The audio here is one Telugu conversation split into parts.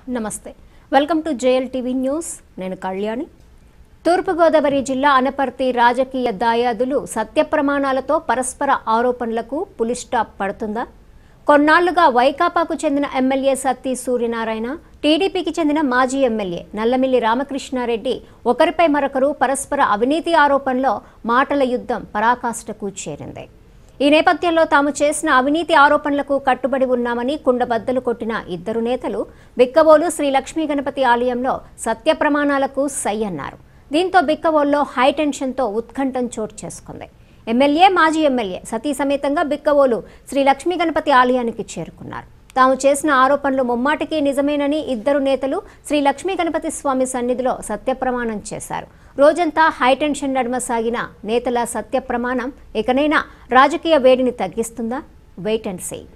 నమస్తే welcome to JL TV news నేను కళ్యాణి తూర్పుగోదావరి జిల్లా అనపర్తి రాజకీయ దాయాదులు సత్య ప్రమాణాలతో పరస్పర ఆరోపణలకు పులి స్టాప్ పడుతుందా కొన్నాళ్లుగా వైకాపాకు చెందిన ఎమ్మెల్యే సత్తి సూర్యనారాయణ టీడీపీకి చెందిన మాజీ ఎమ్మెల్యే నల్లమిల్లి రామకృష్ణారెడ్డి ఒకరిపై మరొకరు పరస్పర అవినీతి ఆరోపణలో మాటల యుద్ధం పరాకాష్ఠకు చేరింది ఈ నేపథ్యంలో తాము చేసిన అవినీతి ఆరోపణలకు కట్టుబడి ఉన్నామని కుండబద్దలు కొట్టిన ఇద్దరు నేతలు బిక్కవోలు శ్రీ లక్ష్మీ గణపతి ఆలయంలో సత్య ప్రమాణాలకు సై అన్నారు దీంతో బిక్కవోల్లో హైటెన్షన్తో ఉత్కంఠం చోటు చేసుకుంది ఎమ్మెల్యే మాజీ ఎమ్మెల్యే సతీ సమేతంగా బిక్కవోలు శ్రీ లక్ష్మీ గణపతి ఆలయానికి చేరుకున్నారు తాము చేసిన ఆరోపణలు ముమ్మాటికి నిజమేనని ఇద్దరు నేతలు శ్రీ లక్ష్మీ గణపతి స్వామి సన్నిధిలో సత్యప్రమాణం చేశారు రోజంతా హైటెన్షన్ నడుమ సాగిన నేతల సత్యప్రమాణం ఇకనైనా రాజకీయ వేడిని తగ్గిస్తుందా wait and see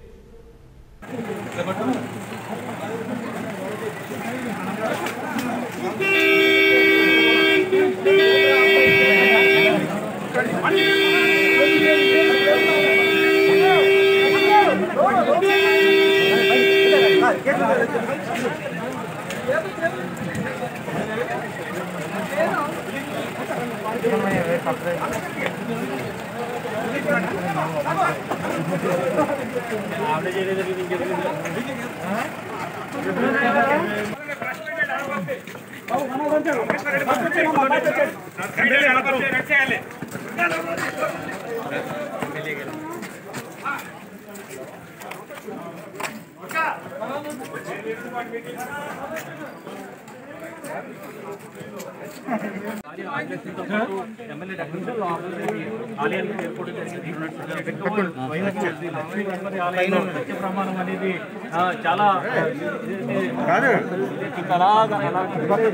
MLA doctor ఆలయానికి చేరుకోవడం జరిగింది పెట్టుకోవాలి లక్ష్మీ గణపతి ఆలయంలో సత్య ప్రమాణం అనేది ఆ, చాలా ఇది- ఇంకా అలాగా అలా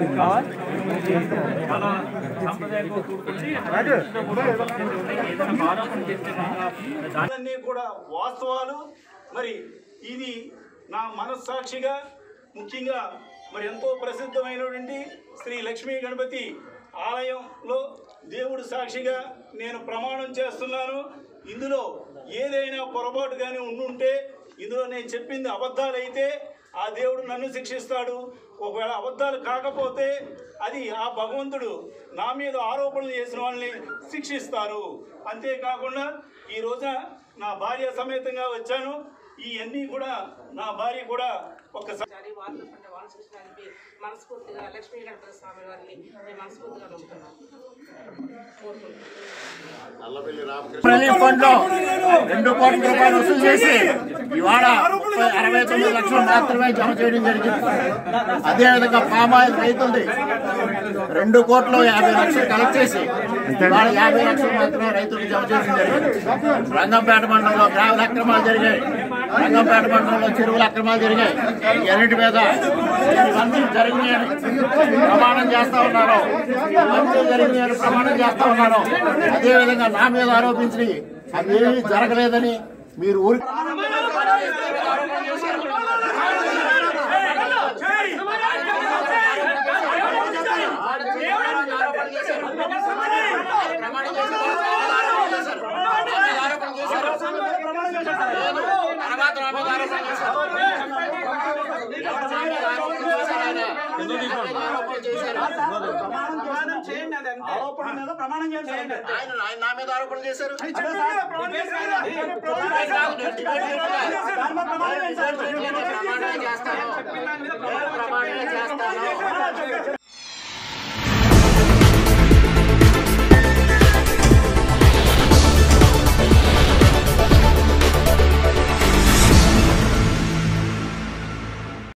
చాలా సాంప్రదాయంతో కూడుకుంది ఏదైనా ఆరోపణ చేస్తే దాని అన్నీ కూడా వాస్తవాలు మరి ఇది నా మనస్సాక్షిగా ముఖ్యంగా మరి ఎంతో ప్రసిద్ధమైనటువంటి శ్రీ లక్ష్మీ గణపతి ఆలయంలో దేవుడు సాక్షిగా నేను ప్రమాణం చేస్తున్నాను ఇందులో ఏదైనా పొరపాటు కానీ ఉండుంటే ఇందులో నేను చెప్పింది అబద్ధాలైతే ఆ దేవుడు నన్ను శిక్షిస్తాడు ఒకవేళ అబద్ధాలు కాకపోతే అది ఆ భగవంతుడు నా మీద ఆరోపణలు చేసిన వాళ్ళని శిక్షిస్తారు అంతేకాకుండా ఈ రోజున నా భార్య సమేతంగా వచ్చాను ఈ అన్నీ కూడా నా భార్య కూడా ఒక్కసారి ఒకసారి వాళ్ళు పంట వాళ్ళు చూసినానికి మనస్ఫూర్తిగా లక్ష్మీ గణపతి స్వామి వారిని నేను మనస్ఫూర్తిగా నమ్ముతున్నాను ప్రజల ఫండ్ లో రెండు కోట్ల రూపాయలు వసూలు చేసి ఇవాళ ముప్పై అరవై తొమ్మిది లక్షలు మాత్రమే జమ చేయడం జరిగింది అదేవిధంగా పామాయిల్ రైతులది రెండు కోట్లు యాభై లక్షలు కలెక్ట్ చేసి ఇవాళ యాభై లక్షలు మాత్రమే రైతులకు జమ చేయడం జరిగింది రంగంపేట మండలంలో గ్రామాల అక్రమాలు జరిగాయి రంగంపేట మండలంలో చెరువుల అక్రమాలు జరిగాయి ఎన్నిటి మీద ఇవన్నీ జరిగినాయని ప్రమాణం చేస్తా ఉన్నారు ఇవన్నీ జరిగినాయని ప్రమాణం చేస్తా ఉన్నారు అదేవిధంగా నా మీద ఆరోపించి అవేమీ జరగలేదని మీరు ఊరి ఆయన ఆయన నా మీద ఆరోపణ చేశారు ప్రమాణం చేస్తాను